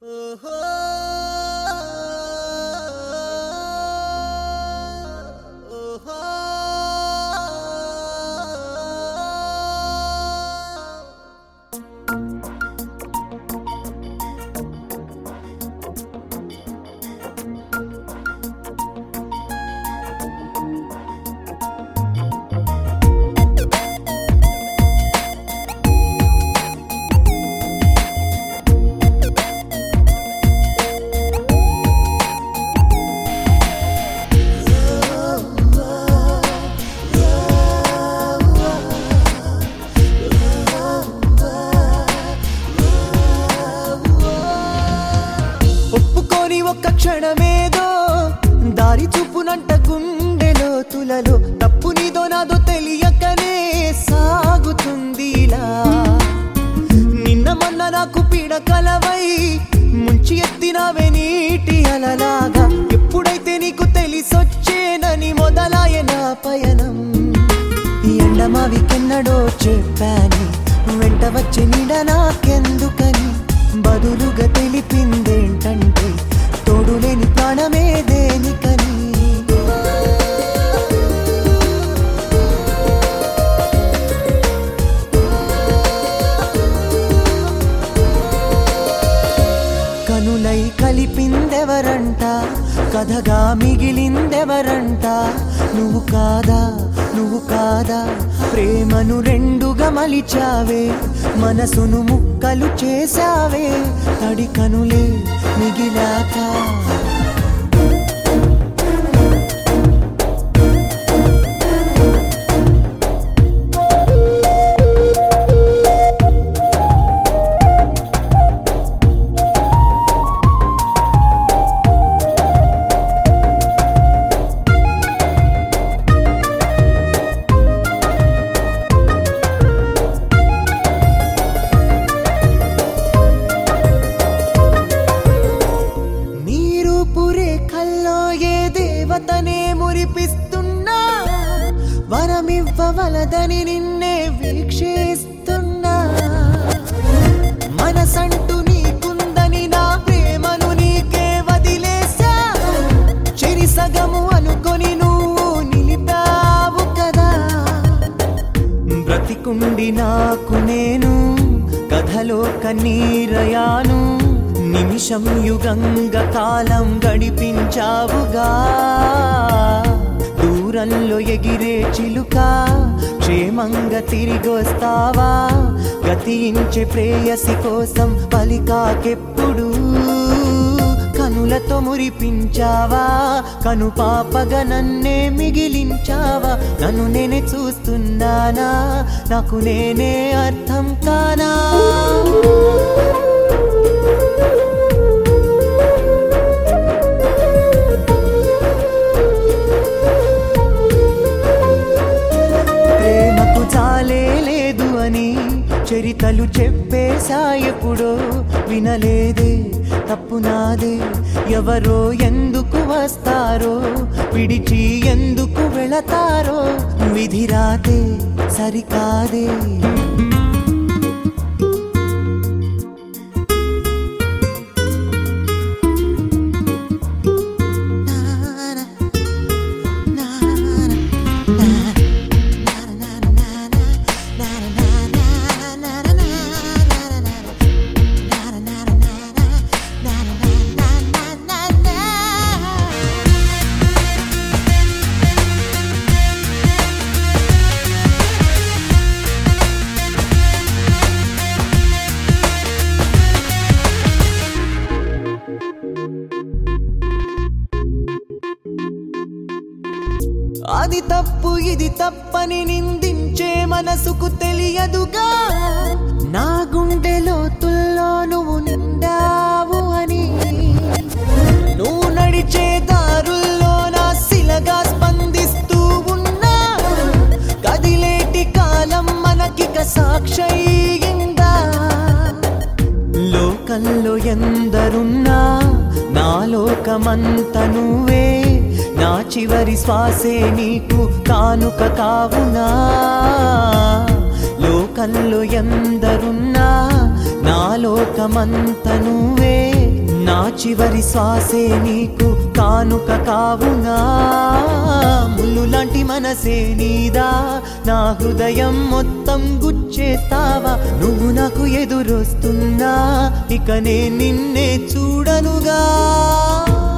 ఒప్పుకొని ఒక్క క్షణమేదో దారి చూపునంట గుండెలో తులలో తప్పు నీదో నాదో తెలియకనే సాగుతుంది ఇలా నిన్న మొన్న నాకు పీడ కలవై ముంచి ఎత్తినవే నీటి అలలాగా ఎప్పుడైతే నీకు తెలిసొచ్చేనని మొదలాయ నా పయనం ఈ ఎండమావి కెన్నడో చెప్పాని వెంట వచ్చి నీడ నాకెందుకని బదులుగా తెలిపిందేంటంటే తోడులేని ప్రాణమే దేనికని కనులై కలిపిందెవరంట కథగా మిగిలిందెవరంట నువ్వు కాదా నువ్వు కాదా ప్రేమను రెండుగా మలిచావే మనసును ముక్కలు చేసావే తడి కనులే మిగిలాక నీరు పురే కల్లో ఏ దేవతనే మురిపిస్తున్నా వరమివ్వవలదని నిన్నే వీక్షిస్తున్నా మనసంటూ నీకుందని నా ప్రేమను నీకే వదిలేసా చెరి సగము అనుకొని నువ్వు నిలిపావు కదా బ్రతికుండి నాకు నేను కథలో కన్నీరయాను నిమిషం యుగంగా కాలం గడిపించావుగా దూరంలో ఎగిరే చిలుక క్షేమంగా తిరిగొస్తావా గతించే ప్రేయసి కోసం పలికాకెప్పుడు కనులతో మురిపించావా కను పాపగా నన్నే మిగిలించావా నన్ను నేనే చూస్తున్నానా నాకు నేనే అర్థం కానా ప్రేమకు చాలే లేదు అని చరితలు చెప్పేసా ఎప్పుడో వినలేదే తప్పు నాదే ఎవరో ఎందుకు వస్తారో విడిచి ఎందుకు వెళతారో విధి రాతే సరికాదే అది తప్పు ఇది తప్పని నిందించే మనసుకు తెలియదుగా నా గుండె లోతుల్లో నువ్వు నిండావు అని నువ్వు నడిచే దారుల్లో నా శిలగా స్పందిస్తూ ఉన్నా కదిలేటి కాలం మనకిక సాక్షయిందా లోకంలో ఎందరున్నా నా లోకమంత నువ్వే నా చివరి శ్వాసే నీకు కానుక కావునా లోకంలో ఎందరున్నా నా లోకమంత నువ్వే నా చివరి శ్వాసే నీకు కానుక కావునా ముళ్ళు లాంటి మనసే నీదా నా హృదయం మొత్తం గుచ్చేస్తావా నువ్వు నాకు ఎదురొస్తున్నా ఇక నే నిన్నే చూడనుగా